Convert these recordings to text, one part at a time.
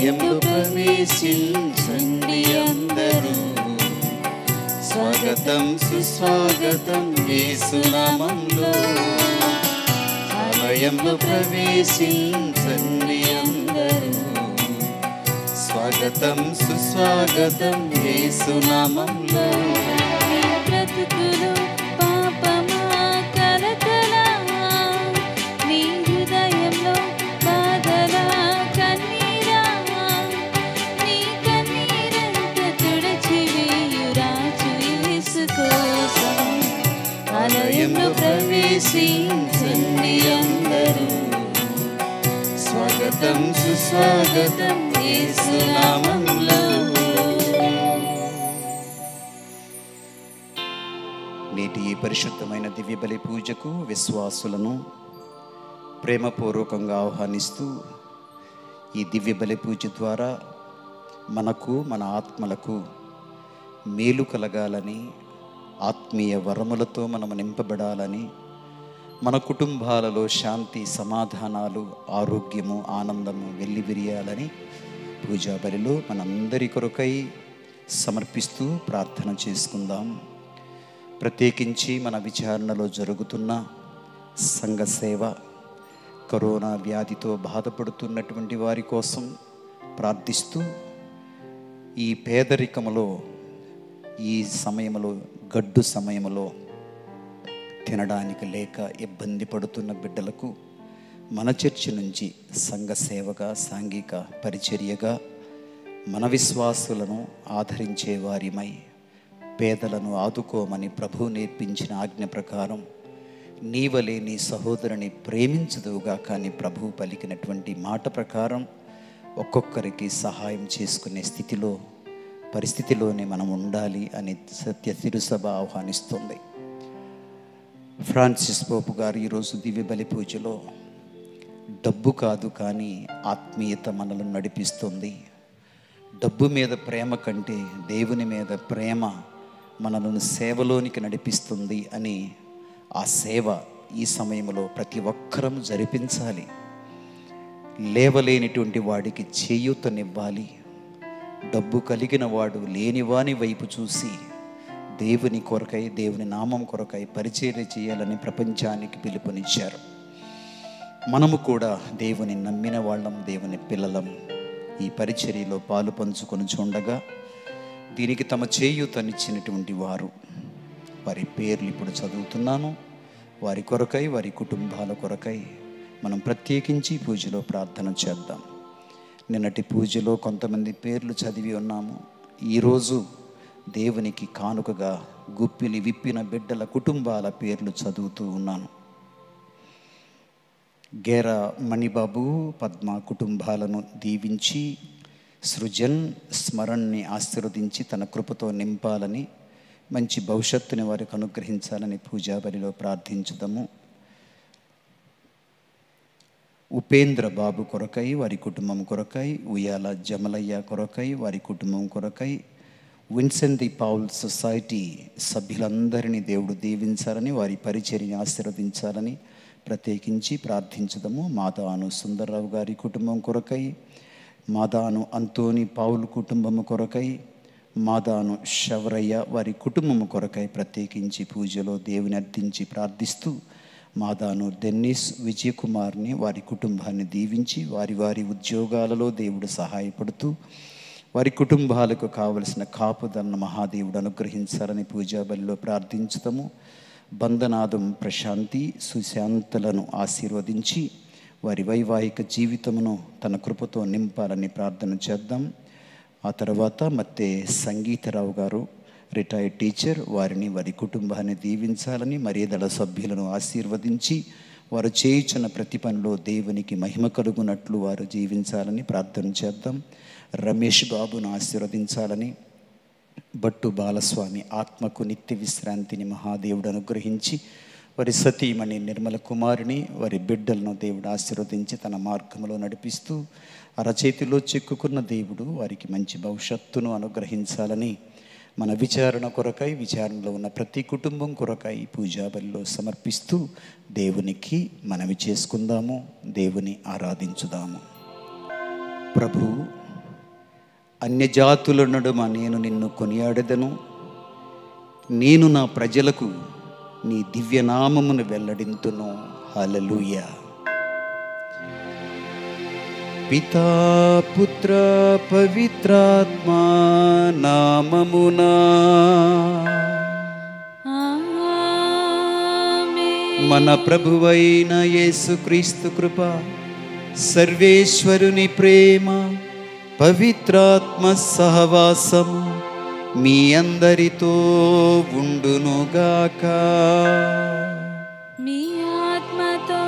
ఆలయంలో ప్రవేశించండి అందరూ స్వాగతం సుస్వాగతం యేసునామంలో ఆలయంలో ప్రవేశించండి అందరూ స్వాగతం సుస్వాగతం యేసునామంలో నీ బ్రతుకులు పాపమా కలతలా నీ హృదయంలో బాధలా కన్నీరా నీ కన్నీరంత తుడచివేయు రాజు యేసు కోసం ఆలయంలో ప్రవేశించండి అందరూ స్వాగతం సుస్వాగతం యేసునామంలో నేటి ఈ పరిశుద్ధమైన దివ్య బలి పూజకు విశ్వాసులను ప్రేమపూర్వకంగా ఆహ్వానిస్తూ ఈ దివ్య బలి పూజ ద్వారా మనకు మన ఆత్మలకు మేలు కలగాలని ఆత్మీయ వరములతో మనము నింపబడాలని మన కుటుంబాలలో శాంతి సమాధానాలు ఆరోగ్యము ఆనందము వెల్లివిరియాలని పూజా బలిలో మనందరి కొరకై సమర్పిస్తూ ప్రార్థన చేసుకుందాం ప్రత్యేకించి మన విచారణలో జరుగుతున్న సంఘ సేవ కరోనా వ్యాధితో బాధపడుతున్నటువంటి వారి కోసం ప్రార్థిస్తూ ఈ పేదరికములో ఈ సమయంలో గడ్డు సమయంలో తినడానికి లేక ఇబ్బంది పడుతున్న బిడ్డలకు మన చర్చి నుంచి సంఘ సేవగా సాంఘిక పరిచర్యగా మన విశ్వాసులను ఆదరించే వారిమై పేదలను ఆదుకోమని ప్రభు నేర్పించిన ఆజ్ఞ ప్రకారం నీవలే నీ సహోదరుని ప్రేమించదువుగా కానీ ప్రభు పలికినటువంటి మాట ప్రకారం ఒక్కొక్కరికి సహాయం చేసుకునే స్థితిలో పరిస్థితిలోనే మనం ఉండాలి అని సత్య తిరుసభ ఆహ్వానిస్తుంది ఫ్రాన్సిస్ పోపు గారు ఈరోజు దివ్య బలి పూజలో డబ్బు కాదు కానీ ఆత్మీయత మనల్ని నడిపిస్తుంది డబ్బు మీద ప్రేమ కంటే దేవుని మీద ప్రేమ మనలను సేవలోనికి నడిపిస్తుంది అని ఆ సేవ ఈ సమయంలో ప్రతి ఒక్కరం జరిపించాలి లేవలేనిటువంటి వాడికి చేయూతనివ్వాలి డబ్బు కలిగిన వాడు లేనివాని వైపు చూసి దేవుని కొరకై దేవుని నామం కొరకై పరిచర్య చేయాలని ప్రపంచానికి పిలుపునిచ్చారు మనము కూడా దేవుని నమ్మిన వాళ్ళం దేవుని పిల్లలం ఈ పరిచర్యలో పాలు పంచుకొని చూడగా దీనికి తమ చేయూతనిచ్చినటువంటి వారు వారి పేర్లు ఇప్పుడు చదువుతున్నాను వారి కొరకై వారి కుటుంబాల కొరకై మనం ప్రత్యేకించి పూజలో ప్రార్థన చేద్దాం నిన్నటి పూజలో కొంతమంది పేర్లు చదివి ఉన్నాము ఈరోజు దేవునికి కానుకగా గుప్పిలి విప్పిన బిడ్డల కుటుంబాల పేర్లు చదువుతూ ఉన్నాను గేర మణిబాబు పద్మ కుటుంబాలను దీవించి సృజన్ స్మరణని ఆశీర్వదించి తన కృపతో నింపాలని మంచి భవిష్యత్తుని వారికి అనుగ్రహించాలని పూజాబలిలో ప్రార్థించుదాము ఉపేంద్ర బాబు కొరకై వారి కుటుంబం కొరకై ఉయ్యాల జమలయ్య కొరకై వారి కుటుంబం కొరకై విన్సెంట్ ది పౌల్ సొసైటీ సభ్యులందరినీ దేవుడు దీవించాలని వారి పరిచర్ని ఆశీర్వదించాలని ప్రత్యేకించి ప్రార్థించదము మాదాను సుందర్రావు గారి కుటుంబం కొరకై మాదాను అంతోని పౌల్ కుటుంబము కొరకై మాదాను శవరయ్య వారి కుటుంబము కొరకై ప్రత్యేకించి పూజలో దేవుని అర్థించి ప్రార్థిస్తూ మాదాను డెన్నిస్ విజయకుమార్ని వారి కుటుంబాన్ని దీవించి వారి వారి ఉద్యోగాలలో దేవుడు సహాయపడుతూ వారి కుటుంబాలకు కావలసిన కాపుదలను మహాదేవుడు అనుగ్రహించాలని పూజాబలిలో ప్రార్థించుతాము బంధనాదం ప్రశాంతి సుశాంతలను ఆశీర్వదించి వారి వైవాహిక జీవితమును తన కృపతో నింపాలని ప్రార్థన చేద్దాం ఆ తర్వాత మత్తే సంగీతరావు గారు రిటైర్డ్ టీచర్ వారిని వారి కుటుంబాన్ని దీవించాలని మర్యాదల సభ్యులను ఆశీర్వదించి వారు చేయుచున్న ప్రతి పనిలో దేవునికి మహిమ కలుగునట్లు వారు జీవించాలని ప్రార్థన చేద్దాం రమేష్ బాబును ఆశీర్వదించాలని బట్టు బాలస్వామి ఆత్మకు నిత్య విశ్రాంతిని మహాదేవుడు అనుగ్రహించి వారి సతీమణి నిర్మల కుమారుని వారి బిడ్డలను దేవుడు ఆశీర్వదించి తన మార్గంలో నడిపిస్తూ అరచేతిలో చిక్కుకున్న దేవుడు వారికి మంచి భవిష్యత్తును అనుగ్రహించాలని మన విచారణ కొరకై విచారణలో ఉన్న ప్రతి కుటుంబం కొరకై పూజాబలిలో సమర్పిస్తూ దేవునికి మనవి చేసుకుందాము దేవుని ఆరాధించుదాము ప్రభు అన్యజాతుల నడుమ నేను నిన్ను కొనియాడెదను నేను నా ప్రజలకు నీ దివ్యనామమును వెల్లడింతును హల్లెలూయా పితా పుత్ర పవిత్రాత్మా నామమునా ఆమేన్. మన ప్రభువైన యేసుక్రీస్తు కృప సర్వేశ్వరుని ప్రేమ పవిత్రాత్మ సహవాసము మీ అందరితో ఉండునుగాక మీ ఆత్మతో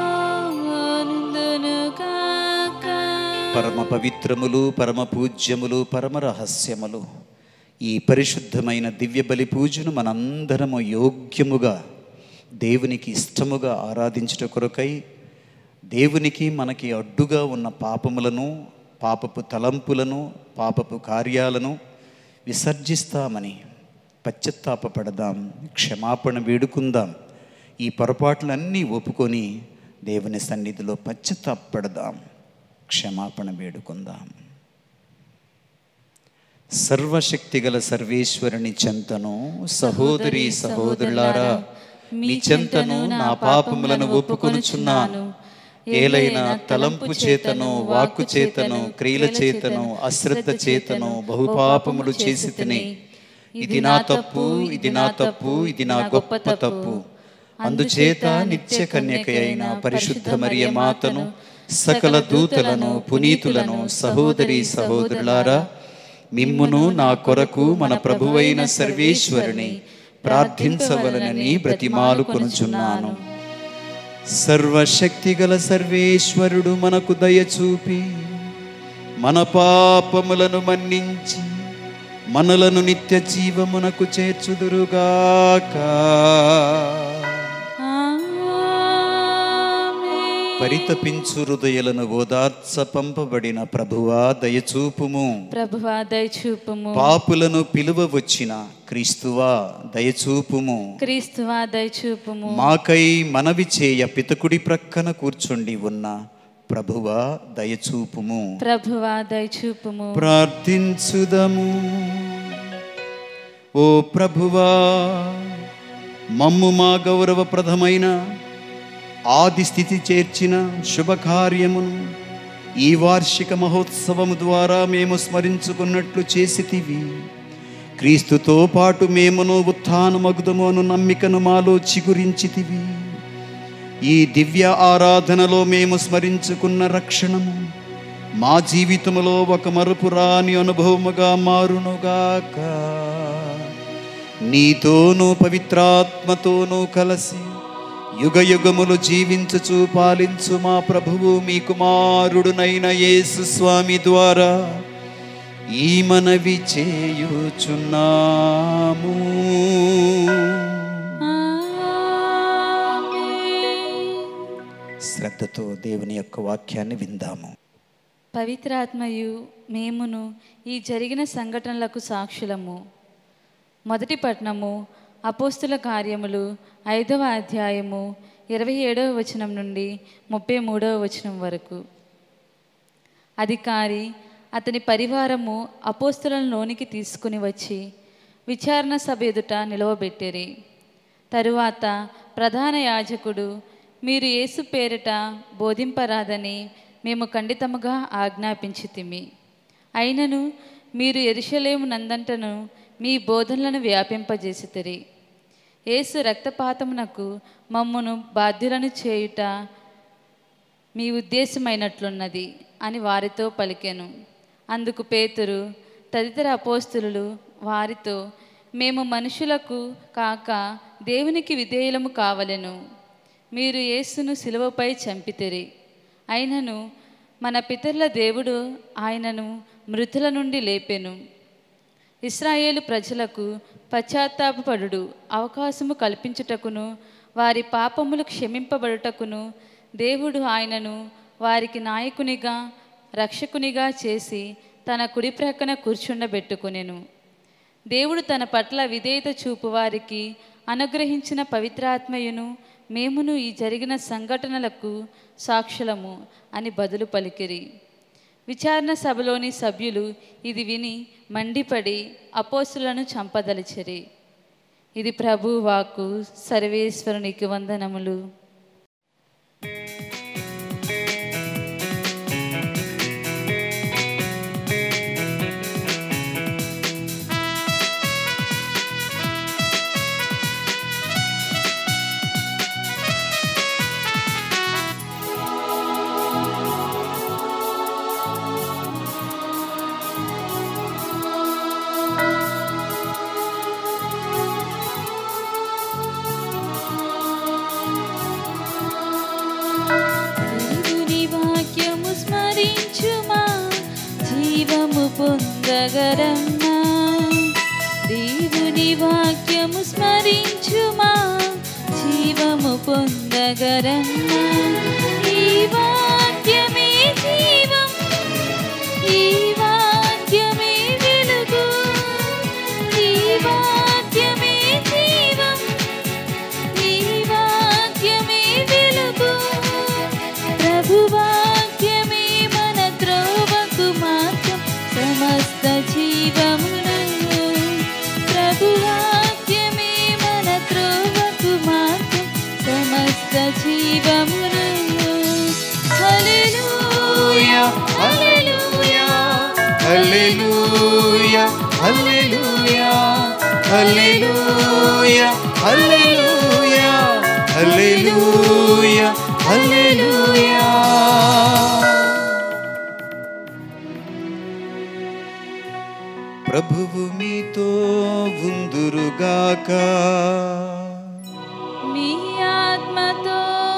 నుందునుగాక. పరమ పవిత్రములు పరమ పూజ్యములు పరమ రహస్యములు ఈ పరిశుద్ధమైన దివ్య బలి పూజను మనందరము యోగ్యముగా దేవునికి ఇష్టముగా ఆరాధించుట కొరకై దేవునికి మనకి అడ్డుగా ఉన్న పాపములను పాపపు తలంపులను పాపపు కార్యాలను విసర్జిస్తామని పశ్చత్తాపపడదాం క్షమాపణ వేడుకుందాం ఈ పొరపాట్లన్నీ ఒప్పుకొని దేవుని సన్నిధిలో పశ్చత్తాపడదాం క్షమాపణ వేడుకుందాం సర్వశక్తిగల సర్వేశ్వరుని చెంతను సహోదరి సహోదరులారా మీ చెంతను నా పాపములను ఒప్పుకొనుచున్నాను ఏలైనా తలంపు చేతను వాక్కు చేతను క్రియల చేతను అశ్రద్ధ చేతను బహుపాపములు చేసి తిని ఇది నా తప్పు ఇది నా తప్పు ఇది నా గొప్ప తప్పు అందుచేత నిత్య కన్యక అయిన పరిశుద్ధ మరియ మాతను సకల దూతలను పునీతులను సహోదరి సహోదరులారా మిమ్మును నా కొరకు మన ప్రభువైన సర్వేశ్వరుని ప్రార్థించవలనని బ్రతిమాలు కొనుచున్నాను సర్వశక్తిగల సర్వేశ్వరుడు మనకు దయచూపి మన పాపములను మన్నించి మనలను నిత్య జీవమునకు చేర్చుదురుగాక ఆమేన్. పరితపించు హృదయలను ఓదార్చ పంపబడిన ప్రభువా దయచూపుము ప్రభువా దయచూపుము పాపులను పిలువ వచ్చిన క్రీస్తువా దయచూపుము క్రీస్తువా దయచూపుము మాకై మనవి చేయ పితకుడి ప్రక్కన కూర్చుండి ఉన్న ప్రభువా దయచూపుము ప్రభువా దయచూపుము ప్రార్థించుదము ఓ ప్రభువా మమ్ము మా గౌరవప్రదమైన ఆది స్థితి చేర్చిన శుభకార్యమును ఈ వార్షిక మహోత్సవము ద్వారా మేము స్మరించుకున్నట్లు చేసితివి క్రీస్తుతో పాటు మేమును ఉత్థానమగుదము అను నమ్మికను మాలో చిగురించితివి ఈ దివ్య ఆరాధనలో మేము స్మరించుకున్న రక్షణము మా జీవితములో ఒక మరుపురాని అనుభవముగా మారునుగాక నీతోనూ పవిత్రాత్మతోనూ కలసి యుగ యుగములు జీవించుచు పాలించు మా ప్రభువు మీ కుమారుడునైన యేసు స్వామి ద్వారా ఈ మనవి చేయుచున్నాము ఆమేన్. శ్రద్ధతో దేవుని యొక్క వాక్యాన్ని విందాము పవిత్రాత్మయు మేమును ఈ జరిగిన సంఘటనలకు సాక్షులము మొదటి పట్నము అపోస్తుల కార్యములు ఐదవ అధ్యాయము ఇరవై ఏడవ వచనం నుండి ముప్పై మూడవ వచనం వరకు అధికారి అతని పరివారము అపోస్తులను లోనికి తీసుకుని వచ్చి విచారణ సభ ఎదుట నిలవబెట్టిరి తరువాత ప్రధాన యాజకుడు మీరు యేసు పేరిట బోధింపరాదని మేము ఖండితముగా ఆజ్ఞాపించితిమి అయినను మీరు ఎరుషలేము నందంటను మీ బోధనలను వ్యాపింపజేసితిరి యేసు రక్తపాతమునకు మమ్మును బాధ్యులను చేయుట మీ ఉద్దేశమైనట్లున్నది అని వారితో పలికెను అందుకు పేతురు తదితర అపోస్తులు వారితో మేము మనుషులకు కాక దేవునికి విధేయులము కావలెను మీరు యేసును సిలువపై చంపితిరి అయినను మన పితరుల దేవుడు ఆయనను మృతుల నుండి లేపెను ఇస్రాయేలు ప్రజలకు పశ్చాత్తాపడుడు అవకాశము కల్పించుటకును వారి పాపములు క్షమింపబడుటకును దేవుడు ఆయనను వారికి నాయకునిగా రక్షకునిగా చేసి తన కుడి ప్రక్కన కూర్చుండబెట్టుకునెను దేవుడు తన పట్ల విధేయత చూపు వారికి అనుగ్రహించిన పవిత్రాత్మయును మేమును ఈ జరిగిన సంఘటనలకు సాక్షులము అని బదులు పలికిరి విచారణ సభలోని సభ్యులు ఇది విని మండిపడి అపోస్తులను చంపదలిచిరి ఇది ప్రభు వాక్కు సర్వేశ్వరునికి వందనములు దేవుని వాక్యము స్మరించుమా జీవము పొందగరమ్మా దేవుని వాక్యము స్మరించుమా జీవము పొందగరమ్మా ఈ వాక్యమే జీవం ఈ వాక్యమే వెలుగు ఈ వాక్యమే జీవం ఈ వాక్యమే వెలుగు ప్రభు వాక్యమే మన త్రోవకు మార్గం సమస్త జీవమును ప్రభు వాక్యమే మన త్రోవకు మార్గం సమస్త జీవమును హల్లెలూయా hallelujah hallelujah hallelujah hallelujah hallelujah hallelujah హల్లెలూయా ప్రభువు మీతో ఉందురుగాక మీ ఆత్మతో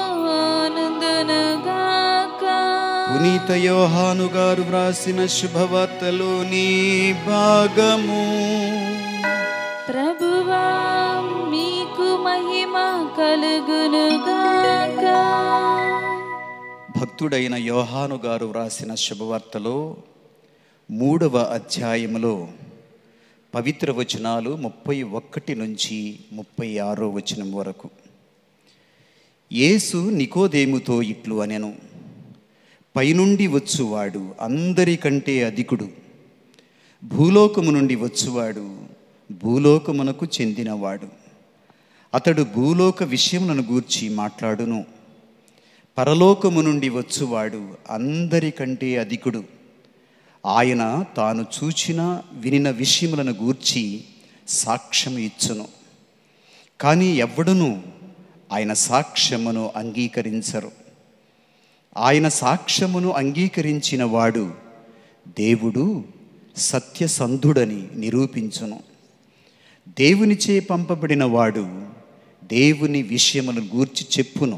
నుందునుగాక పునీత యోహాను గారు వ్రాసిన శుభవార్తలోని భాగము ప్రభువా మీకు మహిమ కలుగునుగాక భక్తుడైన యోహాను గారు వ్రాసిన శుభవార్తలో మూడవ అధ్యాయములో పవిత్ర వచనాలు ముప్పై ఒక్కటి నుంచి ముప్పై ఆరో వచనం వరకు యేసు నికోదేముతో ఇట్లు అనెను పైనుండి వచ్చువాడు అందరికంటే అధికుడు భూలోకము నుండి వచ్చువాడు భూలోకమునకు చెందినవాడు అతడు భూలోక విషయములను గూర్చి మాట్లాడును పరలోకము నుండి వచ్చువాడు అందరికంటే అధికుడు ఆయన తాను చూచిన వినిన విషయములను గూర్చి సాక్ష్యం ఇచ్చును కానీ ఎవ్వడునూ ఆయన సాక్ష్యమును అంగీకరించరు ఆయన సాక్ష్యమును అంగీకరించిన వాడు దేవుడు సత్యసంధుడని నిరూపించును దేవునిచే పంపబడిన వాడు దేవుని విషయమును గూర్చి చెప్పును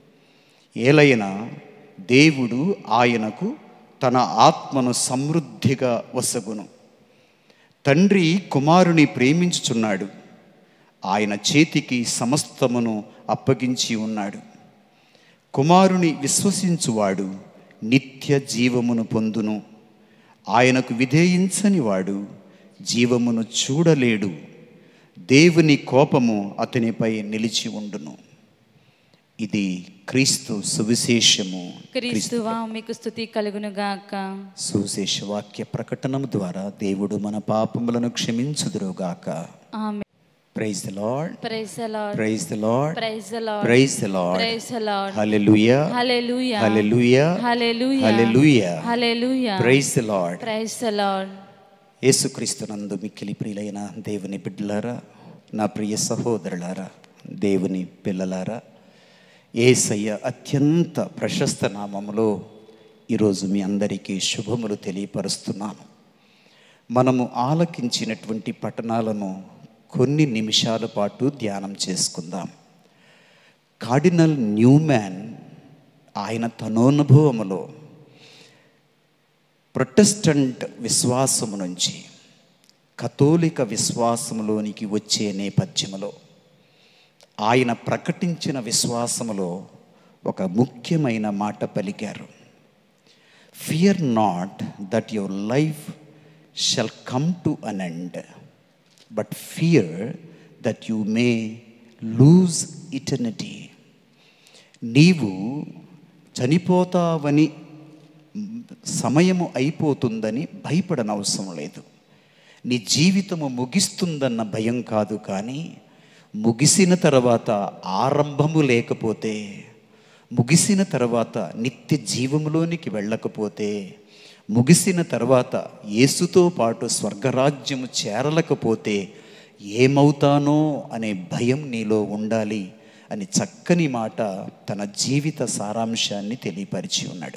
ఏలైనా దేవుడు ఆయనకు తన ఆత్మను సమృద్ధిగా వసగును తండ్రి కుమారుని ప్రేమించుచున్నాడు ఆయన చేతికి సమస్తమును అప్పగించి ఉన్నాడు కుమారుని విశ్వసించువాడు నిత్య జీవమును పొందును ఆయనకు విధేయించని వాడు జీవమును చూడలేడు దేవుని కోపము అతనిపై నిలిచి ఉండును ఇది క్రీస్తు సువిశేషము క్రీస్తువా మీకు స్థుతి కలుగునుగాక సువిశేష వాక్య ప్రకటనము ద్వారా దేవుడు మన పాపములను క్షమించుదురుగాక ఆమె praise the lord praise the lord praise the lord praise the lord praise the lord praise the lord hallelujah hallelujah hallelujah hallelujah hallelujah hallelujah praise the lord praise the lord యేసుక్రీస్తునందు మిక్కిలి ప్రియులైన దేవుని బిడ్డలారా నా ప్రియ సహోదరులారా దేవుని పిల్లలారా ఏసయ్య అత్యంత ప్రశస్త నామములో ఈరోజు మీ అందరికీ శుభములు తెలియపరుస్తున్నాను మనము ఆలకించినటువంటి పట్టణాలను కొన్ని నిమిషాల పాటు ధ్యానం చేసుకుందాం కార్డినల్ న్యూమ్యాన్ ఆయన తనోనుభవములో ప్రొటెస్టంట్ విశ్వాసము నుంచి కథోలిక విశ్వాసములోనికి వచ్చే నేపథ్యములో ఆయన ప్రకటించిన విశ్వాసములో ఒక ముఖ్యమైన మాట పలికారు fear not that your life shall come to an end but fear that you may lose eternity నీవు చనిపోతావని సమయము అయిపోతుందని భయపడనవసరం లేదు నీ జీవితము ముగిస్తుందన్న భయం కాదు కానీ ముగిసిన తర్వాత ఆరంభము లేకపోతే ముగిసిన తర్వాత నిత్య జీవములోనికి వెళ్ళకపోతే ముగిసిన తర్వాత యేసుతో పాటు స్వర్గరాజ్యము చేరలేకపోతే ఏమవుతానో అనే భయం నీలో ఉండాలి అని చక్కని మాట తన జీవిత సారాంశాన్ని తెలియపరిచి ఉన్నాడు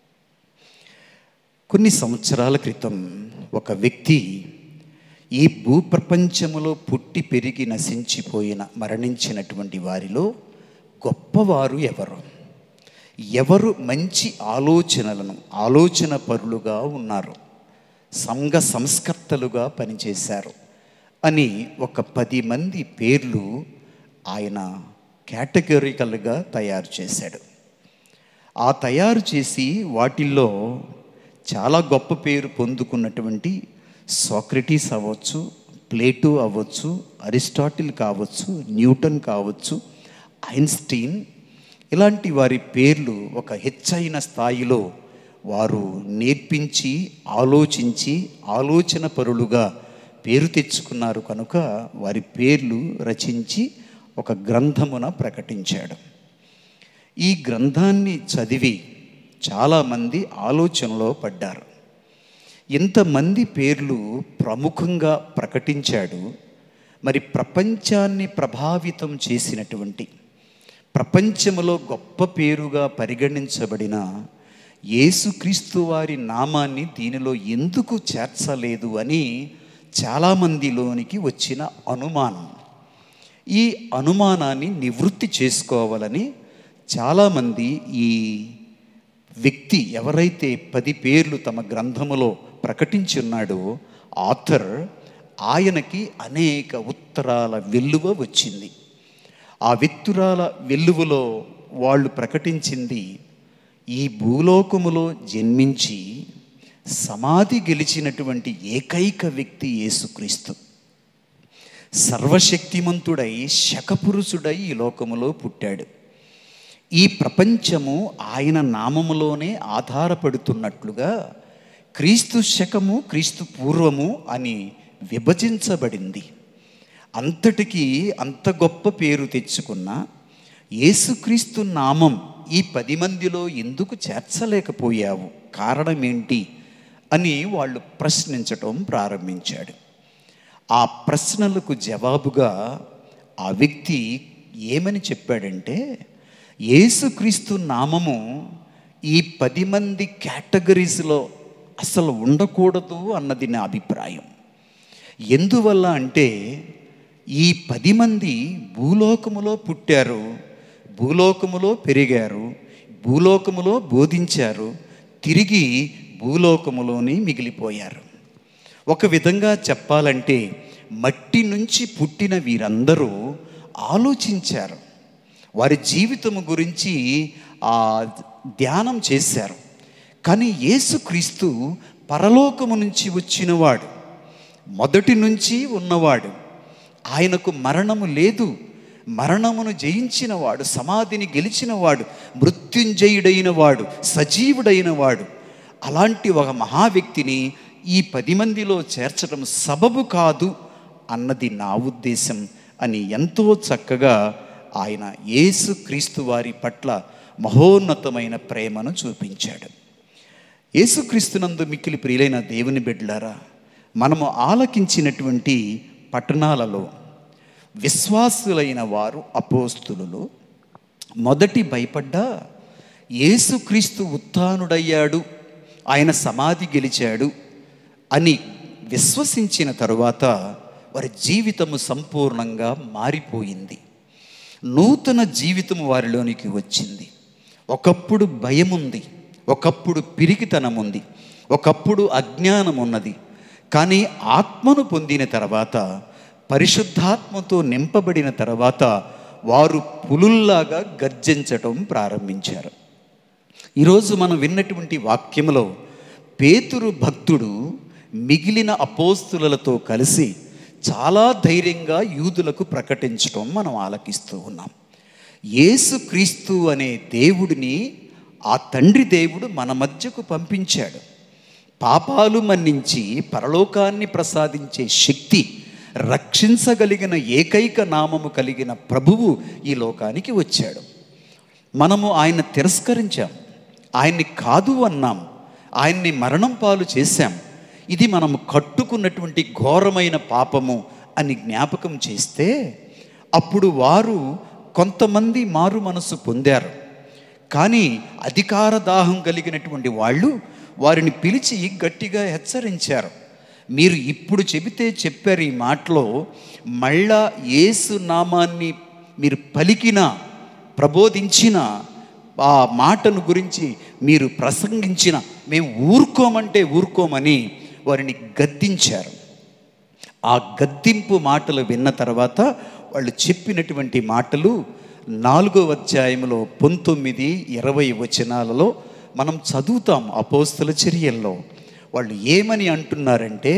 కొన్ని సంవత్సరాల క్రితం ఒక వ్యక్తి ఈ భూప్రపంచములో పుట్టి పెరిగి నశించిపోయిన మరణించినటువంటి వారిలో గొప్పవారు ఎవరు ఎవరు మంచి ఆలోచనలను ఆలోచన పరులుగా ఉన్నారు సంఘ సంస్కర్తలుగా పనిచేశారు అని ఒక పది మంది పేర్లు ఆయన కేటగిరికల్గా తయారు చేశాడు ఆ తయారు చేసి వాటిల్లో చాలా గొప్ప పేరు పొందుకున్నటువంటి సోక్రటీస్ అవ్వచ్చు ప్లేటో అవ్వచ్చు అరిస్టాటిల్ కావచ్చు న్యూటన్ కావచ్చు ఐన్స్టీన్ ఇలాంటి వారి పేర్లు ఒక హెచ్చైన స్థాయిలో వారు నేర్పించి ఆలోచించి ఆలోచన పరులుగా పేరు తెచ్చుకున్నారు కనుక వారి పేర్లు రచించి ఒక గ్రంథమున ప్రకటించాడు ఈ గ్రంథాన్ని చదివి చాలామంది ఆలోచనలో పడ్డారు ఇంతమంది పేర్లు ప్రముఖంగా ప్రకటించాడు మరి ప్రపంచాన్ని ప్రభావితం చేసినటువంటి ప్రపంచంలో గొప్ప పేరుగా పరిగణించబడిన యేసుక్రీస్తు వారి నామాన్ని దీనిలో ఎందుకు చేర్చలేదు అని చాలామందిలోనికి వచ్చిన అనుమానం ఈ అనుమానాన్ని నివృత్తి చేసుకోవాలని చాలామంది ఈ వ్యక్తి ఎవరైతే పది పేర్లు తమ గ్రంథములో ప్రకటించి ఉన్నాడో ఆథర్ ఆయనకి అనేక ఉత్తరాల వెల్లువ వచ్చింది ఆ విత్తురాల వెల్లువలో వాళ్ళు ప్రకటించింది ఈ భూలోకములో జన్మించి సమాధి గెలిచినటువంటి ఏకైక వ్యక్తి యేసుక్రీస్తు సర్వశక్తిమంతుడై శకపురుషుడై ఈ లోకములో పుట్టాడు ఈ ప్రపంచము ఆయన నామములోనే ఆధారపడుతున్నట్లుగా క్రీస్తు శకము క్రీస్తు పూర్వము అని విభజించబడింది అంతటికీ అంత గొప్ప పేరు తెచ్చుకున్న యేసుక్రీస్తు నామం ఈ పది మందిలో ఎందుకు చేర్చలేకపోయావు కారణం ఏంటి అని వాళ్ళు ప్రశ్నించటం ప్రారంభించాడు ఆ ప్రశ్నలకు జవాబుగా ఆ వ్యక్తి ఏమని చెప్పాడంటే యేసుక్రీస్తు నామము ఈ పది మంది కేటగిరీస్లో అసలు ఉండకూడదు అన్నది నా అభిప్రాయం ఎందువల్ల అంటే ఈ పది మంది భూలోకములో పుట్టారు భూలోకములో పెరిగారు భూలోకములో బోధించారు తిరిగి భూలోకములోని మిగిలిపోయారు ఒక విధంగా చెప్పాలంటే మట్టి నుంచి పుట్టిన వీరందరూ ఆలోచించారు వారి జీవితము గురించి ఆ ధ్యానం చేశారు కానీ యేసుక్రీస్తు పరలోకము నుంచి వచ్చినవాడు మొదటి నుంచి ఉన్నవాడు ఆయనకు మరణము లేదు మరణమును జయించినవాడు సమాధిని గెలిచినవాడు మృత్యుంజయుడైన వాడు సజీవుడైన వాడు అలాంటి ఒక మహా వ్యక్తిని ఈ పది మందిలో చేర్చడం సబబు కాదు అన్నది నా ఉద్దేశం అని ఎంతో చక్కగా ఆయన యేసుక్రీస్తు వారి పట్ల మహోన్నతమైన ప్రేమను చూపించాడు యేసుక్రీస్తునందు మిక్కిలి ప్రియులైన దేవుని బిడ్డలారా మనము ఆలకించినటువంటి పట్టణాలలో విశ్వాసులైన వారు అపోస్తులు మొదటి భయపడ్డా యేసుక్రీస్తు ఉత్థానుడయ్యాడు ఆయన సమాధి గెలిచాడు అని విశ్వసించిన తరువాత వారి జీవితము సంపూర్ణంగా మారిపోయింది నూతన జీవితం వారిలోనికి వచ్చింది ఒకప్పుడు భయం ఉంది ఒకప్పుడు పిరికితనం ఉంది ఒకప్పుడు అజ్ఞానం ఉన్నది కానీ ఆత్మను పొందిన తర్వాత పరిశుద్ధాత్మతో నింపబడిన తర్వాత వారు పులుల్లాగా గర్జించటం ప్రారంభించారు ఈరోజు మనం విన్నటువంటి వాక్యములో పేతురు భక్తుడు మిగిలిన అపోస్తులతో కలిసి చాలా ధైర్యంగా యూదులకు ప్రకటించడం మనం ఆలకిస్తూ ఉన్నాం యేసుక్రీస్తు అనే దేవుడిని ఆ తండ్రి దేవుడు మన మధ్యకు పంపించాడు పాపాలు మన్నించి పరలోకాన్ని ప్రసాదించే శక్తి రక్షించగలిగిన ఏకైక నామము కలిగిన ప్రభువు ఈ లోకానికి వచ్చాడు మనము ఆయన తిరస్కరించాం ఆయన్ని కాదు అన్నాం ఆయన్ని మరణం పాలు చేశాం ఇది మనము కట్టుకున్నటువంటి ఘోరమైన పాపము అని జ్ఞాపకం చేస్తే అప్పుడు వారు కొంతమంది మారు మనసు పొందారు కానీ అధికార దాహం కలిగినటువంటి వాళ్ళు వారిని పిలిచి గట్టిగా హెచ్చరించారు మీరు ఇప్పుడు చెబితే చెప్పారు ఈ మాటలో మళ్ళా యేసు నామాన్ని మీరు పలికిన ప్రబోధించిన ఆ మాటను గురించి మీరు ప్రసంగించిన మేము ఊరుకోమంటే ఊరుకోమని వారిని గద్దించారు ఆ గద్దింపు మాటలు విన్న తర్వాత వాళ్ళు చెప్పినటువంటి మాటలు నాలుగో అధ్యాయంలో పంతొమ్మిది ఇరవై వచనాలలో మనం చదువుతాం అపోస్తుల చర్యల్లో వాళ్ళు ఏమని అంటున్నారంటే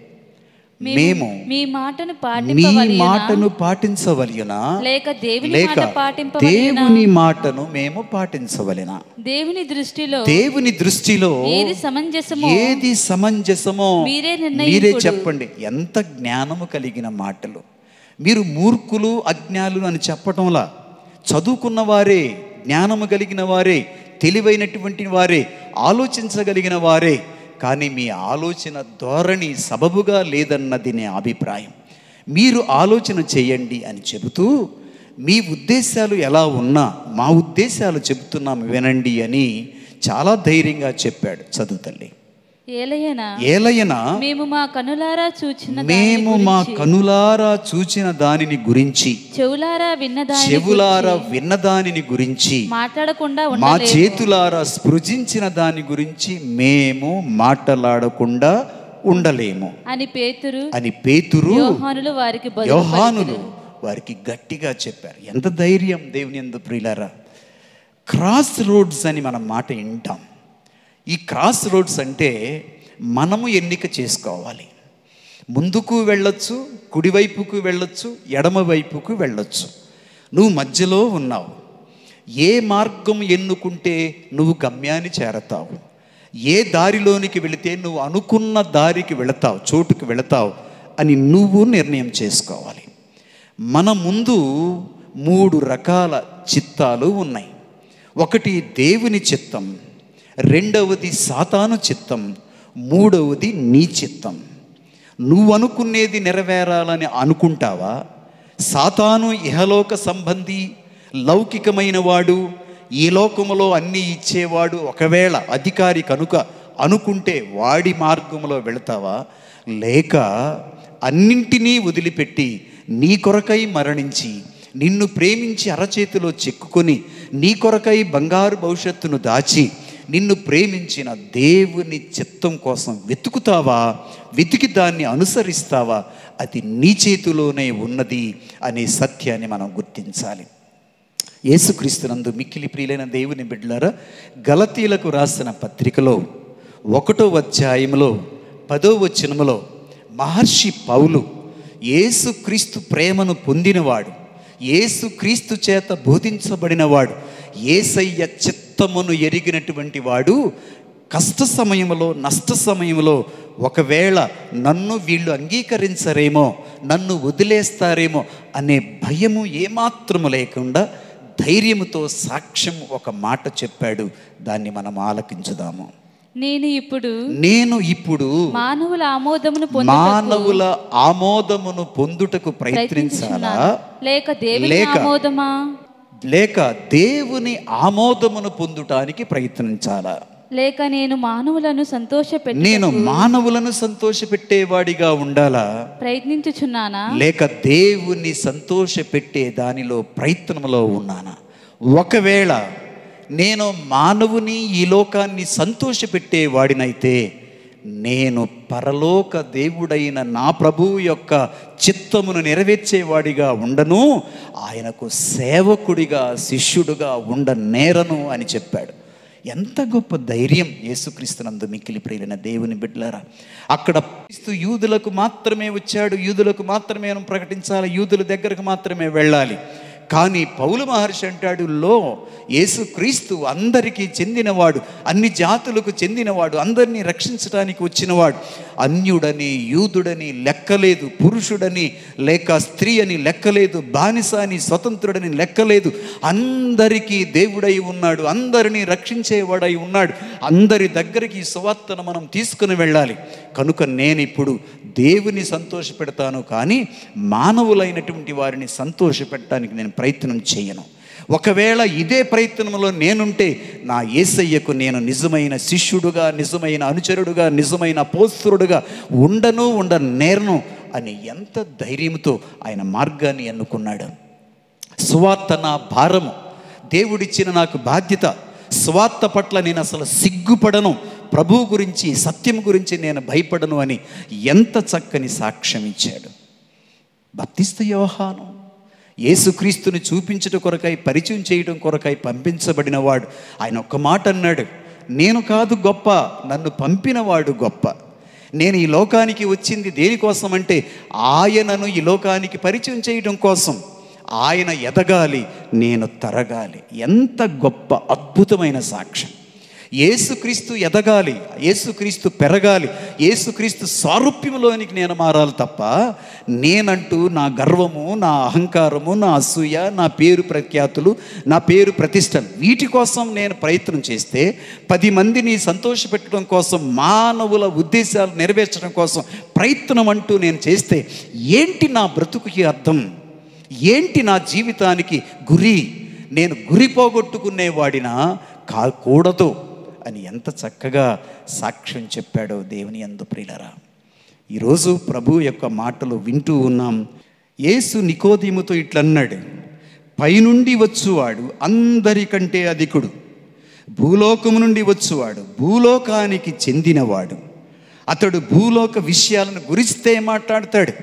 మేము మీ మాటను మీ పాటింపవలెనా? మాటను పాటించవలయునా లేక దేవుని లేక మాట పాటింపవలెనా? దేవుని మాటను మేము పాటించవలెనా దేవుని దృష్టిలో దేవుని దృష్టిలో ఏది సమంజసమో ఏది సమంజసమో మీరే మీరే నిర్ణయించుడు. చెప్పండి ఎంత జ్ఞానము కలిగిన మాటలు మీరు మూర్ఖులు అజ్ఞానులు అని చెప్పటంలా చదువుకున్న వారే జ్ఞానము కలిగిన వారే తెలివైనటువంటి వారే ఆలోచించగలిగిన వారే కానీ మీ ఆలోచన ధోరణి సబబుగా లేదన్నది నా అభిప్రాయం మీరు ఆలోచన చేయండి అని చెబుతూ మీ ఉద్దేశాలు ఎలా ఉన్నా మా ఉద్దేశాలు చెబుతున్నాం వినండి అని చాలా ధైర్యంగా చెప్పాడు చదువు తల్లి ఏలయనా ఏలయన మేము మా కనులారా చూచిన దాని మేము మా గురించి, కనులారా చూచిన దానిని గురించి చెవులారా విన్న దాని చెవులారా విన్న దానిని గురించి మాట్లాడకుండా మా ఉండలేము చేతులారా స్పృజించిన దాని గురించి మేము మాట్లాడకుండా ఉండలేము అని పేతురు అని పేతురు యోహానులు వారికి బదులు యోహానులు వారికి గట్టిగా చెప్పారు ఎంత ధైర్యం దేవుని ఎందు ప్రియులారా క్రాస్ రోడ్స్ అని మనం మాట వింటాం ఈ క్రాస్ రోడ్స్ అంటే మనము ఎన్నిక చేసుకోవాలి ముందుకు వెళ్ళొచ్చు కుడివైపుకు వెళ్ళొచ్చు ఎడమ వైపుకు వెళ్ళొచ్చు నువ్వు మధ్యలో ఉన్నావు ఏ మార్గం ఎన్నుకుంటే నువ్వు గమ్యాన్ని చేరతావు ఏ దారిలోనికి వెళితే నువ్వు అనుకున్న దారికి వెళతావు చోటుకు వెళతావు అని నువ్వు నిర్ణయం చేసుకోవాలి మన ముందు మూడు రకాల చిత్తాలు ఉన్నాయి ఒకటి దేవుని చిత్తం రెండవది సాతాను చిత్తం మూడవది నీ చిత్తం నువ్వు అనుకునేది నెరవేరాలని అనుకుంటావా సాతాను ఇహలోక సంబంధి లౌకికమైన వాడు ఈ లోకములో అన్నీ ఇచ్చేవాడు ఒకవేళ అధికారి కనుక అనుకుంటే వాడి మార్గంలో వెళతావా లేక అన్నింటినీ వదిలిపెట్టి నీ కొరకై మరణించి నిన్ను ప్రేమించి అరచేతిలో చెక్కుకొని నీ కొరకై బంగారు భవిష్యత్తును దాచి నిన్ను ప్రేమించిన దేవుని చిత్తం కోసం వెతుకుతావా వెతికి దాన్ని అనుసరిస్తావా అది నీ చేతిలోనే ఉన్నది అనే సత్యాన్ని మనం గుర్తించాలి యేసుక్రీస్తునందు మిక్కిలి ప్రియులైన దేవుని బిడ్డలారా గలతీలకు రాసిన పత్రికలో ఒకటో అధ్యాయంలో పదో వచనములో మహర్షి పౌలు యేసుక్రీస్తు ప్రేమను పొందినవాడు యేసుక్రీస్తు చేత బోధించబడినవాడు ఏసయ్య చిత్తమును ఎరిగినటువంటి వాడు కష్ట సమయంలో నష్ట సమయంలో ఒకవేళ నన్ను వీళ్ళు అంగీకరించరేమో నన్ను వదిలేస్తారేమో అనే భయము ఏమాత్రము లేకుండా ధైర్యముతో సాక్ష్యం ఒక మాట చెప్పాడు దాన్ని మనం ఆలకించుదాము నేను ఇప్పుడు నేను ఇప్పుడు మానవుల ఆమోదమును పొందుటకు మానవుల ఆమోదమును పొందుటకు ప్రయత్నించాలా ప్రయత్నించుచున్నాను. లేక దేవుని లేక ఆమోదమా లేక దేవుని ఆమోదమును పొందుటానికి ప్రయత్నించాలా లేక నేను మానవులను సంతోషపెట్టి నేను మానవులను సంతోషపెట్టేవాడిగా ఉండాలా ప్రయత్నించుచున్నానా లేక దేవుని సంతోషపెట్టే దానిలో ప్రయత్నంలో ఉన్నానా ఒకవేళ నేను మానవుని ఈ లోకాన్ని సంతోషపెట్టేవాడినైతే నేను పరలోక దేవుడైన నా ప్రభువు యొక్క చిత్తమును నెరవేర్చేవాడిగా ఉండను ఆయనకు సేవకుడిగా శిష్యుడుగా ఉండ నేరను అని చెప్పాడు ఎంత గొప్ప ధైర్యం యేసుక్రీస్తునందు మిక్కిలి ప్రియులైన దేవుని బిడ్డలారా అక్కడ క్రీస్తు యూదులకు మాత్రమే వచ్చాడు యూదులకు మాత్రమే మనం ప్రకటించాలి యూదుల దగ్గరకు మాత్రమే వెళ్ళాలి కానీ పౌలు మహర్షి అంటాడు లో యేసుక్రీస్తు అందరికీ చెందినవాడు అన్ని జాతులకు చెందినవాడు అందరినీ రక్షించడానికి వచ్చినవాడు అన్యుడని యూదుడని లెక్కలేదు పురుషుడని లేక స్త్రీ అని లెక్కలేదు బానిస అని స్వతంత్రుడని లెక్కలేదు అందరికీ దేవుడై ఉన్నాడు అందరినీ రక్షించేవాడై ఉన్నాడు అందరి దగ్గరికి ఈ సువార్తను మనం తీసుకుని వెళ్ళాలి కనుక నేను ఇప్పుడు దేవుని సంతోషపెడతాను కానీ మానవులైనటువంటి వారిని సంతోషపెట్టడానికి నేను ప్రయత్నం చేయను ఒకవేళ ఇదే ప్రయత్నంలో నేనుంటే నా ఏసయ్యకు నేను నిజమైన శిష్యుడుగా నిజమైన అనుచరుడుగా నిజమైన పోస్తురుడుగా ఉండను ఉండ నేర్ను అని ఎంత ధైర్యంతో ఆయన మార్గాన్ని ఎన్నుకున్నాడు సువార్త నా భారము దేవుడిచ్చిన నాకు బాధ్యత స్వార్థ పట్ల నేను అసలు సిగ్గుపడను ప్రభు గురించి సత్యం గురించి నేను భయపడను అని ఎంత చక్కని సాక్ష్యం ఇచ్చాడు బప్తిస్త యోహాను యేసుక్రీస్తుని చూపించుట కొరకై పరిచయం చేయడం కొరకై పంపించబడినవాడు ఆయన ఒక్క మాట అన్నాడు నేను కాదు గొప్ప నన్ను పంపినవాడు గొప్ప నేను ఈ లోకానికి వచ్చింది దేనికోసం అంటే ఆయనను ఈ లోకానికి పరిచయం చేయడం కోసం ఆయన ఎదగాలి నేను తరగాలి ఎంత గొప్ప అద్భుతమైన సాక్ష్యం యేసుక్రీస్తు ఎదగాలి యేసుక్రీస్తు పెరగాలి యేసుక్రీస్తు సారూప్యంలోనికి నేను మారాలి తప్ప నేనంటూ నా గర్వము నా అహంకారము నా అసూయ నా పేరు ప్రఖ్యాతులు నా పేరు ప్రతిష్టలు వీటి కోసం నేను ప్రయత్నం చేస్తే పది మందిని సంతోషపెట్టడం కోసం మానవుల ఉద్దేశాలు నెరవేర్చడం కోసం ప్రయత్నం అంటూ నేను చేస్తే ఏంటి నా బ్రతుకుకి అర్థం ఏంటి నా జీవితానికి గురి నేను గురి పోగొట్టుకునేవాడినా కాకూడదు అని ఎంత చక్కగా సాక్ష్యం చెప్పాడో దేవుని అందు ప్రియులరా ఈరోజు ప్రభు యొక్క మాటలు వింటూ ఉన్నాం యేసు నికోదీముతో ఇట్లన్నాడు పైనుండి వచ్చువాడు అందరికంటే అధికుడు భూలోకము నుండి వచ్చువాడు భూలోకానికి చెందినవాడు అతడు భూలోక విషయాలను గురిస్తే మాట్లాడతాడు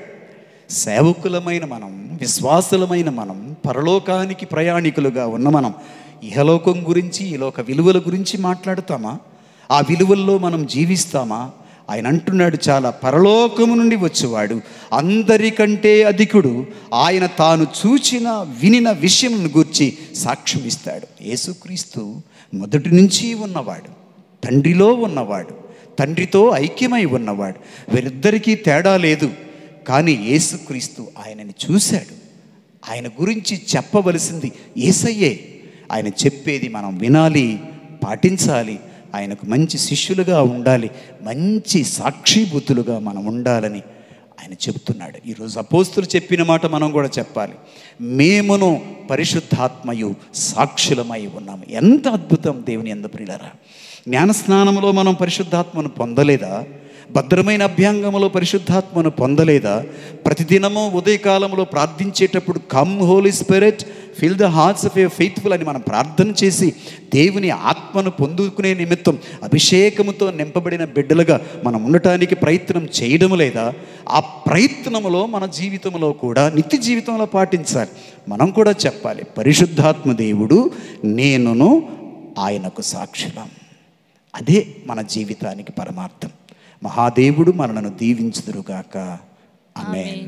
సేవకులమైన మనం విశ్వాసులమైన మనం పరలోకానికి ప్రయాణికులుగా ఉన్న మనం ఇహలోకం గురించి ఈ లోక విలువల గురించి మాట్లాడతామా ఆ విలువల్లో మనం జీవిస్తామా ఆయన అంటున్నాడు చాలా పరలోకము నుండి వచ్చేవాడు అందరికంటే అధికుడు ఆయన తాను చూచిన వినిన విషయం గూర్చి సాక్ష్యం ఇస్తాడు యేసుక్రీస్తు మొదటి నుంచి ఉన్నవాడు తండ్రిలో ఉన్నవాడు తండ్రితో ఐక్యమై ఉన్నవాడు వీరిద్దరికీ తేడా లేదు కానీ యేసుక్రీస్తు ఆయనని చూశాడు ఆయన గురించి చెప్పవలసింది ఏసయ్యే ఆయన చెప్పేది మనం వినాలి పాటించాలి ఆయనకు మంచి శిష్యులుగా ఉండాలి మంచి సాక్షిభూతులుగా మనం ఉండాలని ఆయన చెబుతున్నాడు ఈరోజు అపోస్తులు చెప్పిన మాట మనం కూడా చెప్పాలి మేమును పరిశుద్ధాత్మయు సాక్షులమై ఉన్నాము ఎంత అద్భుతం దేవుని ఎందు ప్రియులరా జ్ఞానస్నానంలో మనం పరిశుద్ధాత్మను పొందలేదా భద్రమైన అభ్యంగములో పరిశుద్ధాత్మను పొందలేదా ప్రతిదినము ఉదయకాలంలో ప్రార్థించేటప్పుడు come holy spirit fill the hearts of a faithful అని మనం ప్రార్థన చేసి దేవుని ఆత్మను పొందుకునే నిమిత్తం అభిషేకముతో నింపబడిన బిడ్డలుగా మనం ఉండటానికి ప్రయత్నం చేయడం లేదా ఆ ప్రయత్నములో మన జీవితంలో కూడా నిత్య జీవితంలో పాటించాలి మనం కూడా చెప్పాలి పరిశుద్ధాత్మ దేవుడు నేనును ఆయనకు సాక్షులం అదే మన జీవితానికి పరమార్థం మహాదేవుడు మనలను దీవించుదురుగాక ఆమేన్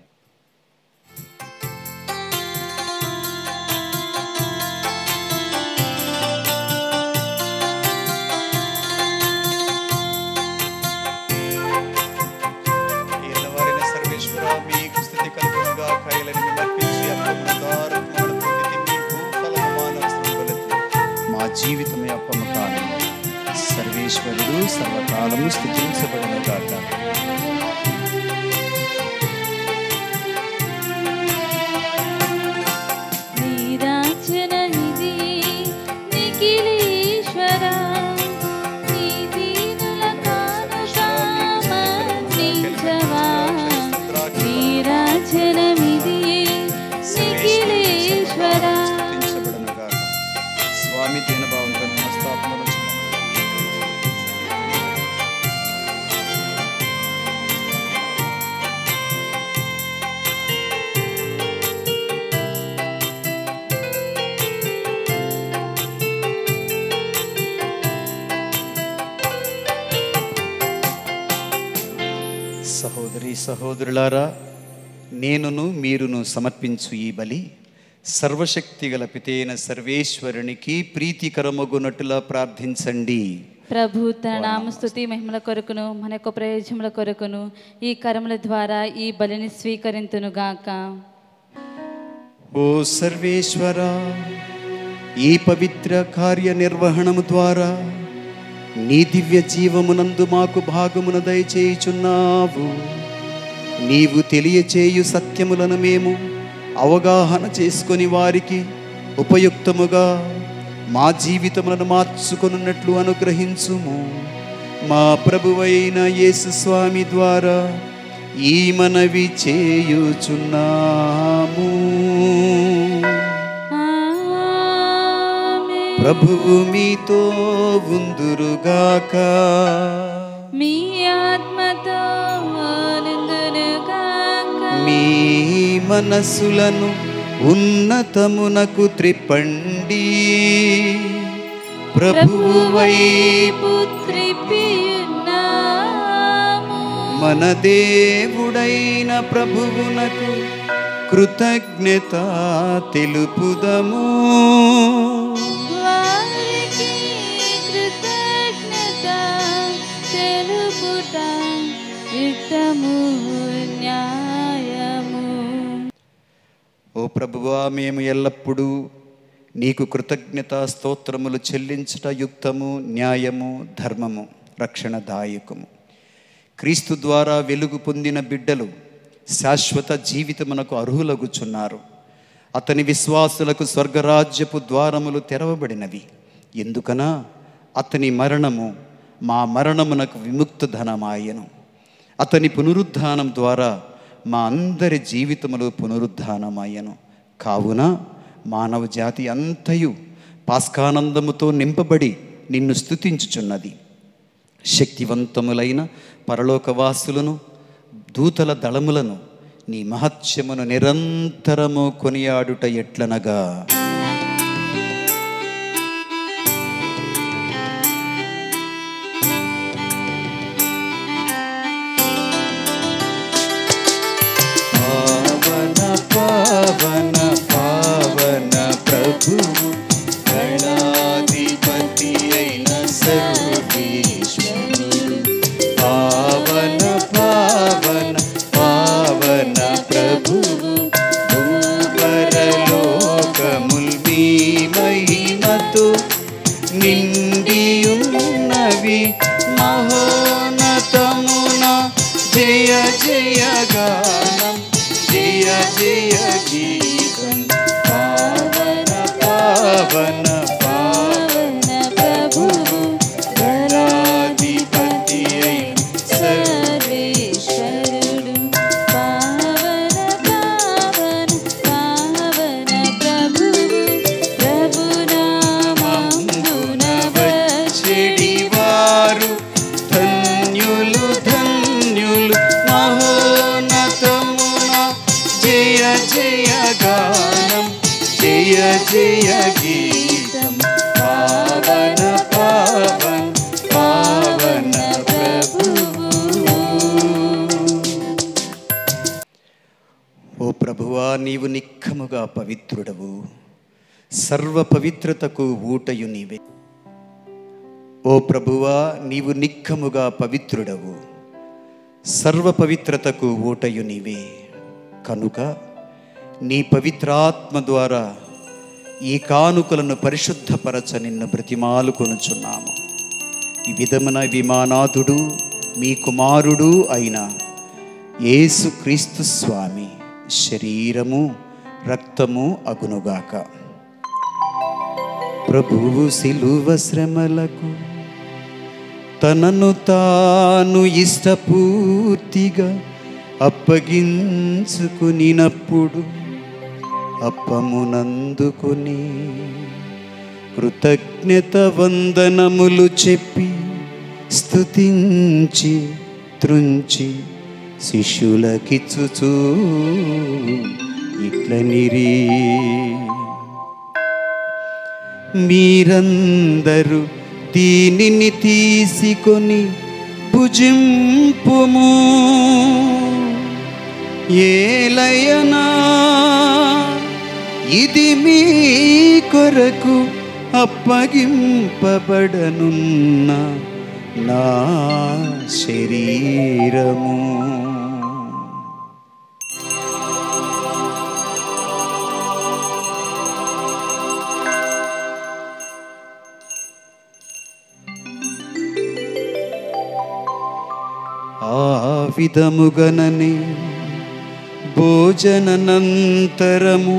ఏలవారిన సర్వేశ్వర మీకు స్థితి కలుగునుగా కైలని నిమర్పించి అప్పమును దారత్వమును పొంది తిని భూఫలము మానవసరం వలె. మా జీవితమే అప్పము కాను సర్వేశ్వరుడు సర్వకాలము స్థుతించబడును గాక నీరాజననిధి నిఖిలేశ్వరా, నీ దీనుల కానుక మన్నించవా. నీరాజననిధి నిఖిలేశ్వరా. స్థుతించబడును గాక స్వామి దీనభావంతో నమస్తాపములు సహోదరి సహోదరులారా నేనును మీరును సమర్పించు ఈ బలి సర్వశక్తి గల పితైన సర్వేశ్వరునికి ప్రీతికరమగునట్టులా ప్రార్థించండి ప్రభు తన నామస్తుతి మహిమల కొరకును మన యొక్క ప్రయోజనముల కొరకును ఈ కరముల ద్వారా ఈ బలిని స్వీకరింతును గాక ఓ సర్వేశ్వర ఈ పవిత్ర కార్యనిర్వహణము ద్వారా నీ దివ్య జీవమునందు మాకు భాగమున దయచేయుచున్నావు నీవు తెలియచేయు సత్యములను మేము అవగాహన చేసుకొని వారికి ఉపయుక్తముగా మా జీవితములను మార్చుకొనున్నట్లు అనుగ్రహించుము మా ప్రభువైన యేసు స్వామి ద్వారా ఈ మనవి చేయుచున్నాము ఆమేన్. ప్రభువు మీతో ఉందురుగాక మీ ఆత్మతో నిందును గాక మీ మనస్సులను ఉన్నతమునకు త్రిప్పండి ప్రభువు వైపు పుత్రిపియున్నాము మన దేవుడైన ప్రభువునకు కృతజ్ఞత తెలుపుదము వారికి కృతజ్ఞత తెలుపుట యుక్తము న్యాయము ఓ ప్రభువా మేము ఎల్లప్పుడూ నీకు కృతజ్ఞత స్తోత్రములు చెల్లించుట యుక్తము న్యాయము ధర్మము రక్షణదాయకము క్రీస్తు ద్వారా వెలుగు పొందిన బిడ్డలు శాశ్వత జీవితమునకు అర్హులగుచున్నారు అతని విశ్వాసులకు స్వర్గరాజ్యపు ద్వారములు తెరవబడినవి ఎందుకనా అతని మరణము మా మరణమునకు విముక్త ధనమాయను అతని పునరుద్ధానం ద్వారా మా అందరి జీవితములు పునరుద్ధానమయ్యను కావున మానవ జాతి అంతయు పాస్కానందముతో నింపబడి నిన్ను స్తుతించుచున్నది శక్తివంతములైన పరలోకవాసులను దూతల దళములను నీ మహత్యమును నిరంతరము కొనియాడుట ఎట్లనగా పావన పావన పావన ప్రభువు గణాధిపతి అయిన సర్వేశ్వరుడు పావన పావన పావన ప్రభువు భూపరలోకముల్ మీ మహిమతో నిండియున్నవి మహోన్నతమున జయ జయ గానం జయ జయ గీతం పావన పావన పావన ప్రభువు గణాధిపతి అయిన సర్వేశ్వరుడు పావన పావన పావన ప్రభువు ప్రభునామందున చెడివారు ధన్యులు ధన్యులు మహోన్నతమున జయ జయ గానం జయ జయ గీతం పావన పావన పావన ప్రభువు ఓ ప్రభువా నీవు నిక్కముగా పవిత్రుడవు సర్వ పవిత్రతకు ఊటయు నీవే ఓ ప్రభువా నీవు నిక్కముగా పవిత్రుడవు సర్వ పవిత్రతకు ఊటయు నీవే కనుక నీ పవిత్రాత్మ ద్వారా ఈ కానుకలను పరిశుద్ధపరచ నిన్ను బ్రతిమాలు కొనుచున్నాము ఈ విధమున విమానాథుడు మీ కుమారుడు అయిన యేసు క్రీస్తు స్వామి శరీరము రక్తము అగునుగాక ప్రభువు సిలువ శ్రమలకు తనను తాను ఇష్టపూర్తిగా అప్పగించుకునినప్పుడు అప్పమునందుకుని కృతజ్ఞత వందనములు చెప్పి స్తుతించి త్రుంచి శిష్యులకిచ్చుచూ ఇట్లనిరీ మీరందరూ దీనిని తీసుకొని భుజింపుము ఏలయనా ఇది మీ కొరకు అప్పగింపబడనున్న నా శరీరము ఆ విధముగనని భోజననంతరము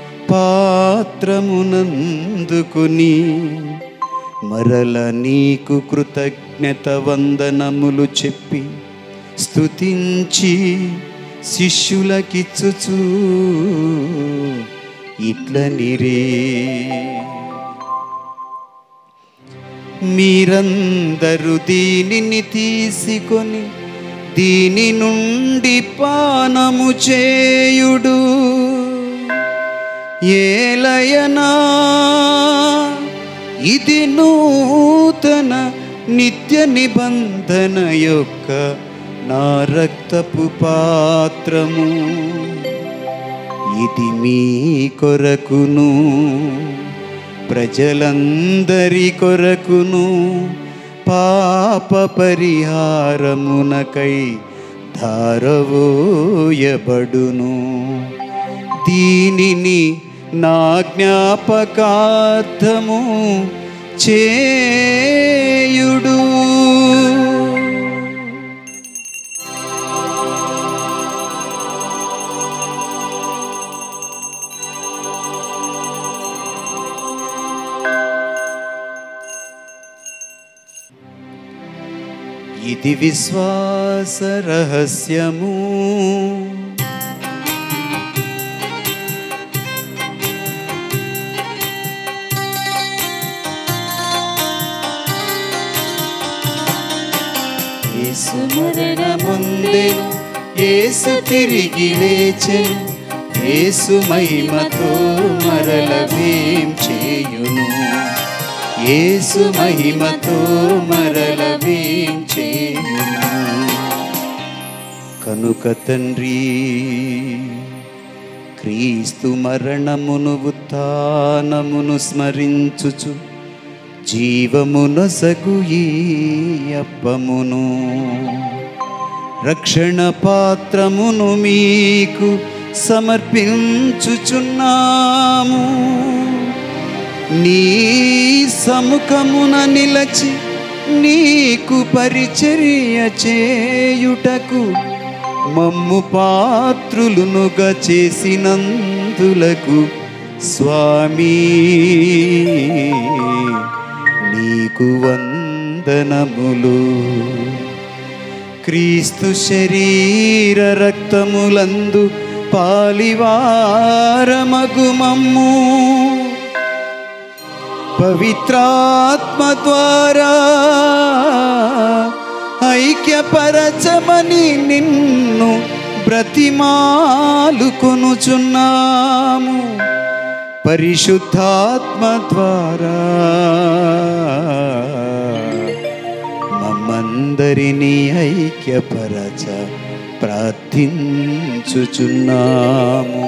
పాత్రమునందుకుని మరల నీకు కృతజ్ఞత వందనములు చెప్పి స్తుతించి శిష్యులకిచ్చుచూ ఇట్లనిరే మీరందరూ దీనిని తీసుకొని దీని నుండి పానము చేయుడు ఏలయనా ఇది నూతన నిత్య నిబంధన యొక్క నా రక్తపు పాత్రము ఇది మీ కొరకును ప్రజలందరి కొరకును పాప పరిహారమునకై ధారవోయబడును దీనిని నా జ్ఞాపకార్థము చేయుడు ఇది విశ్వాస రహస్యము యేసు మరణముందెను యేసు తిరిగి లేచెను యేసు మహిమతో మరలవేం చేయును యేసు మహిమతో మరలవేం చేయును కనుక తండ్రి క్రీస్తు మరణమును ఉత్థానమును స్మరించుచు జీవమునసగు ఈ అప్పమును రక్షణ పాత్రమును మీకు సమర్పించుచున్నాము నీ సముఖమున నిలచి నీకు పరిచర్య చేయుటకు మమ్ము పాత్రులునుగా చేసినందులకు స్వామి నీకు వందనములు క్రీస్తు శరీర రక్తములందు పాలివారమగు మమ్ము పవిత్రాత్మ ద్వారా ఐక్యపరచమని నిన్ను బ్రతిమాలు కొనుచున్నాము పరిశుద్ధాత్మ ద్వారా మమ్మందరినీ ఐక్యపరచ ప్రార్థించుచున్నాము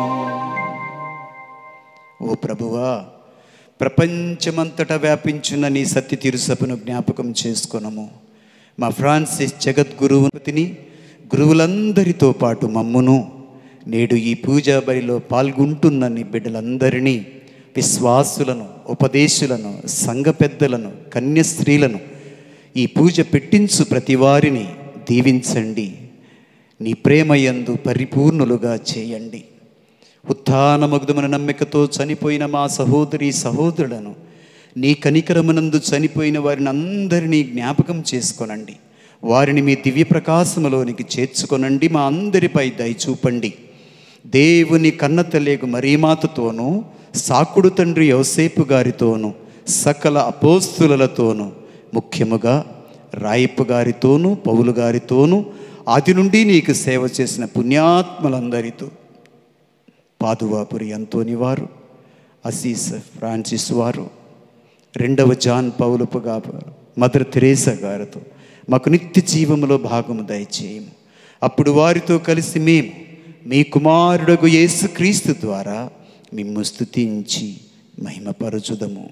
ఓ ప్రభువా ప్రపంచమంతటా వ్యాపించున్న నీ సత్య తిరుసభను జ్ఞాపకం చేసుకొనము మా ఫ్రాన్సిస్ జగద్గురువుని గురువులందరితో పాటు మమ్మును నేడు ఈ పూజా బలిలో పాల్గొంటున్న నీ బిడ్డలందరినీ విశ్వాసులను ఉపదేశులను సంఘ పెద్దలను కన్యస్త్రీలను ఈ పూజ పెట్టించు ప్రతి వారిని దీవించండి నీ ప్రేమయందు పరిపూర్ణులుగా చేయండి ఉత్థానమగ్ధమున నమ్మికతో చనిపోయిన మా సహోదరి సహోదరులను నీ కనికరమునందు చనిపోయిన వారిని అందరినీ జ్ఞాపకం చేసుకొనండి వారిని మీ దివ్య ప్రకాశములోనికి చేర్చుకొనండి మా అందరిపై దయచూపండి దేవుని కన్నతలేగు మరీమాతతోనూ సాకుడు తండ్రి యోసేపు గారితోనూ సకల అపోస్తులతోనూ ముఖ్యముగా రాయపు గారితోనూ పౌలు గారితోనూ ఆది నుండి నీకు సేవ చేసిన పుణ్యాత్మలందరితో పాదువాపురి అంతోని వారు అసీస్ ఫ్రాన్సిస్ వారు రెండవ జాన్ పౌలుపు గారు మదర్ తెరేసా గారితో మాకు నిత్య జీవములో భాగము దయచేయము అప్పుడు వారితో కలిసి మేము మీ కుమారుడగు యేసుక్రీస్తు ద్వారా మిమ్ము స్తుతించి మహిమపరచుదము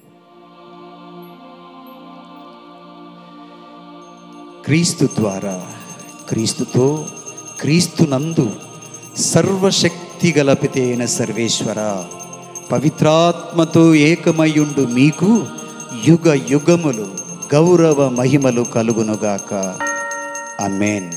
క్రీస్తు ద్వారా క్రీస్తుతో క్రీస్తునందు సర్వశక్తి గలపితైన సర్వేశ్వర పవిత్రాత్మతో ఏకమయుండు మీకు యుగ యుగములు గౌరవ మహిమలు కలుగునుగాక అమేన్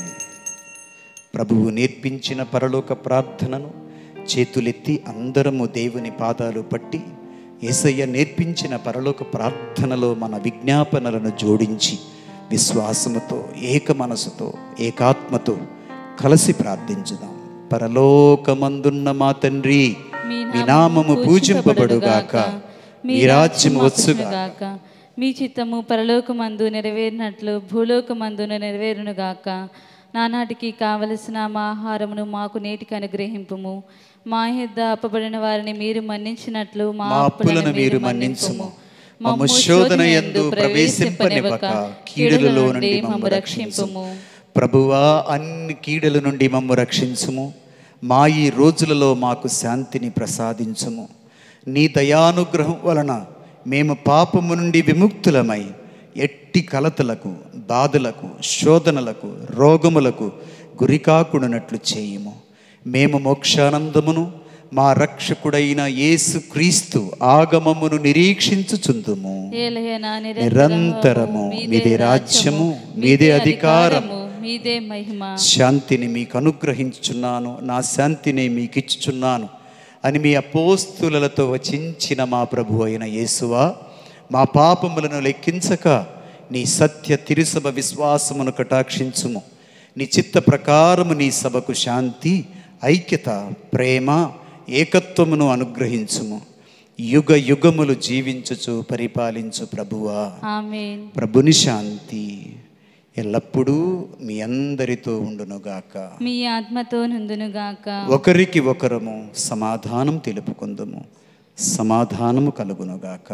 ప్రభువు నేర్పించిన పరలోక ప్రార్థనను చేతులెత్తి అందరము దేవుని పాదాలు పట్టి యేసయ్య నేర్పించిన పరలోక ప్రార్థనలో మన విజ్ఞాపనలను జోడించి విశ్వాసముతో ఏక మనసుతో ఏకాత్మతో కలిసి ప్రార్థించుదాం పరలోకమందున్న మా తండ్రి మీ నామము పూజింపబడుగాక మీ రాజ్యము వచ్చుగాక గాక మీ చిత్తము పరలోకమందు నెరవేరినట్లు భూలోకమందున నెరవేరునుగాక నానాటికి కావలసిన మా ఆహారమును మాకు నేటికి అనుగ్రహింపుము మా యొద్ద అప్పబడిన వారిని మీరు మన్నించినట్లు మా మా అప్పులను మీరు మన్నించుము మమ్ము శోధన యందు ప్రవేశింపనివ్వక కీడులలో నుండి మమ్ము రక్షించుము ప్రభువా అన్ని కీడుల నుండి మమ్ము రక్షించుము మా ఈ రోజులలో మాకు శాంతిని ప్రసాదించుము నీ దయానుగ్రహం వలన మేము పాపము నుండి విముక్తులమై ఎట్టి కలతలకు బాధలకు శోధనలకు రోగములకు గురికాకుడునట్లు చేయుము మేము మోక్షానందమును మా రక్షకుడైన యేసు క్రీస్తు ఆగమమును నిరీక్షించుచుందుము ఏలయన నిరంతరము మీదే రాజ్యము మీదే అధికారము మీదే మహిమ శాంతిని మీకు అనుగ్రహించుచున్నాను నా శాంతిని మీకు ఇచ్చుచున్నాను అని మీ అపోస్తులతో వచించిన మా ప్రభు అయిన యేసువా మా పాపములను లెక్కించక నీ సత్య తిరుసభ విశ్వాసమును కటాక్షించుము నీ చిత్త ప్రకారము నీ సభకు శాంతి ఐక్యత ప్రేమ ఏకత్వమును అనుగ్రహించుము యుగ యుగములు జీవించుచు పరిపాలించు ప్రభువా ఆమేన్ ప్రభుని శాంతి ఎల్లప్పుడూ మీ అందరితో ఉండునుగాక మీ ఆత్మతో నుందునుగాక ఒకరికి ఒకరము సమాధానం తెలుపుకుందుము సమాధానము కలుగునుగాక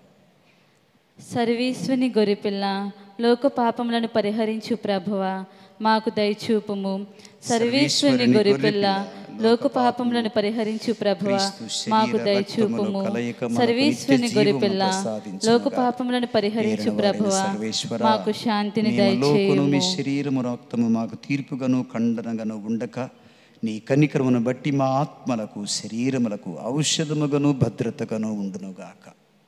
సర్వీశ్వని గొరిపిల్ల లోక పాపములను పరిహరించు ప్రభువ మాకు దయచూపుము సర్వేశ్వరుని గొరిపిల్ల లోక పాపములను పరిహరించు ప్రభువ మాకు దయచూపుము సర్వేశ్వరుని గొరిపిల్ల లోక పాపములను పరిహరించు ప్రభువ మాకు శాంతిని లోకును మీ దయచేయుము శరీరము రక్తము మాకు తీర్పుగాను ఖండనగాను ఉండక నీ కనికరమును బట్టి మా ఆత్మలకు శరీరములకు ఔషధముగాను భద్రతగాను ఉండునుగాక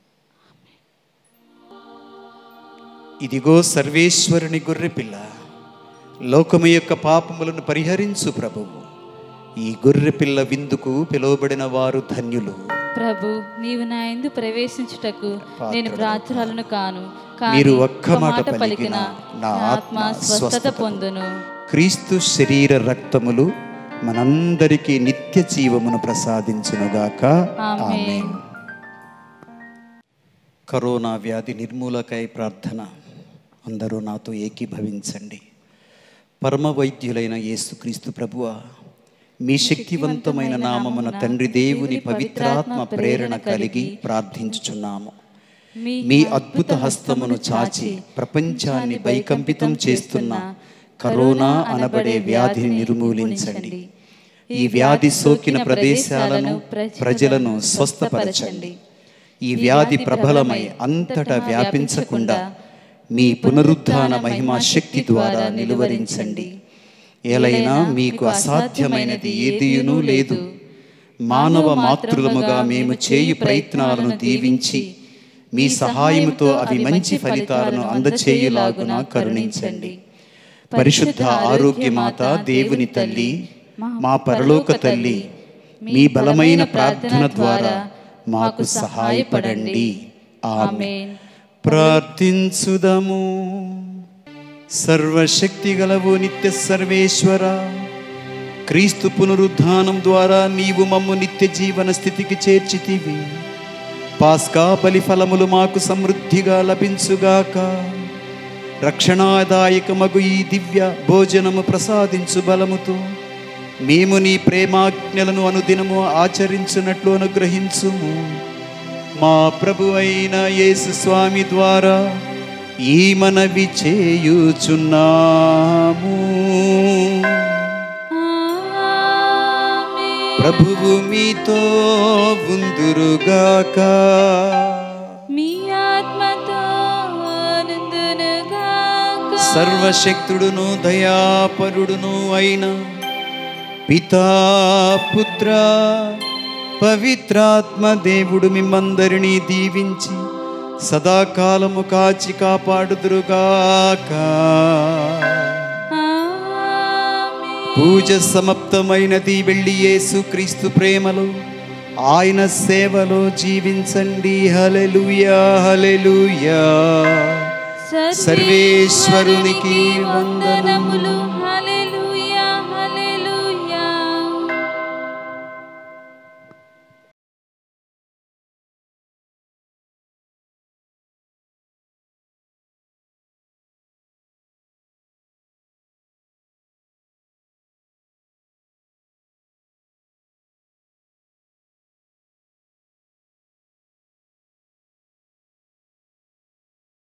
ఇదిగో సర్వేశ్వరుని గొర్రెపిల్ల లోకము యొక్క పాపములను పరిహరించు ప్రభువు ఈ గొర్రెపిల్ల విందుకు పిలువబడిన వారు ధన్యులు ప్రభు నీవు నా ఎందు ప్రవేశించుటకు నేను ప్రార్థనలను కాను కానీ మీరు ఒక్క మాట పలికిన నా ఆత్మ స్వస్థత పొందును క్రీస్తు శరీర రక్తములు మనందరికీ నిత్య జీవమును ప్రసాదించునుగాక ఆమేన్. ఆమేన్. కరోనా వ్యాధి నిర్మూలకై ప్రార్థన అందరూ నాతో ఏకీభవించండి పరమ వైద్యులైన యేసుక్రీస్తు ప్రభువ మీ శక్తివంతమైన నామమున తండ్రి దేవుని పవిత్రాత్మ ప్రేరణ కలిగి ప్రార్థించుచున్నాము మీ అద్భుత హస్తమును చాచి ప్రపంచాన్ని భయకంపితం చేస్తున్న కరోనా అనబడే వ్యాధిని నిర్మూలించండి ఈ వ్యాధి సోకిన ప్రదేశాలను ప్రజలను స్వస్థపరచండి ఈ వ్యాధి ప్రబలమై అంతటా వ్యాపించకుండా మీ పునరుద్ధాన మహిమా శక్తి ద్వారా నిలువరించండి ఏలైనా మీకు అసాధ్యమైనది ఏదియునూ లేదు మానవ మాతృలముగా మేము చేయు ప్రయత్నాలను దీవించి మీ సహాయముతో అవి మంచి ఫలితాలను అందచేయులాగున కరుణించండి పరిశుద్ధ ఆరోగ్యమాత దేవుని తల్లి మా పరలోక తల్లి మీ బలమైన ప్రార్థన ద్వారా మాకు సహాయపడండి ఆమె ఆమేన్ ప్రార్థించుదము సర్వశక్తి గలవు నిత్య సర్వేశ్వర క్రీస్తు పునరుద్ధానం ద్వారా నీవు మమ్ము నిత్య జీవన స్థితికి చేర్చితివి పాస్కా బలి ఫలములు మాకు సమృద్ధిగా లభించుగాక రక్షణాదాయకమగు ఈ దివ్య భోజనము ప్రసాదించు బలముతో మేము నీ ప్రేమాజ్ఞలను అనుదినము ఆచరించున్నట్లు అనుగ్రహించుము మా ప్రభు అయిన యేసు స్వామి ద్వారా ఈ మనవి చేయుచున్నాము ఆమేన్ ప్రభువు మీతో ఉందురుగాక మీ ఆత్మతో ఆనందునుగాక సర్వశక్తుడును దయాపరుడును అయిన పితా పుత్ర పవిత్రాత్మ దేవుడు మిమ్మందరినీ దీవించి సదాకాలము కాచి కాపాడుదురుగాక ఆమేన్. పూజ సమాప్తమైనది వెళ్ళి యేసు క్రీస్తు ప్రేమలో ఆయన సేవలో జీవించండి హలెలుయా హలెలుయా సర్వేశ్వరునికి వందనములు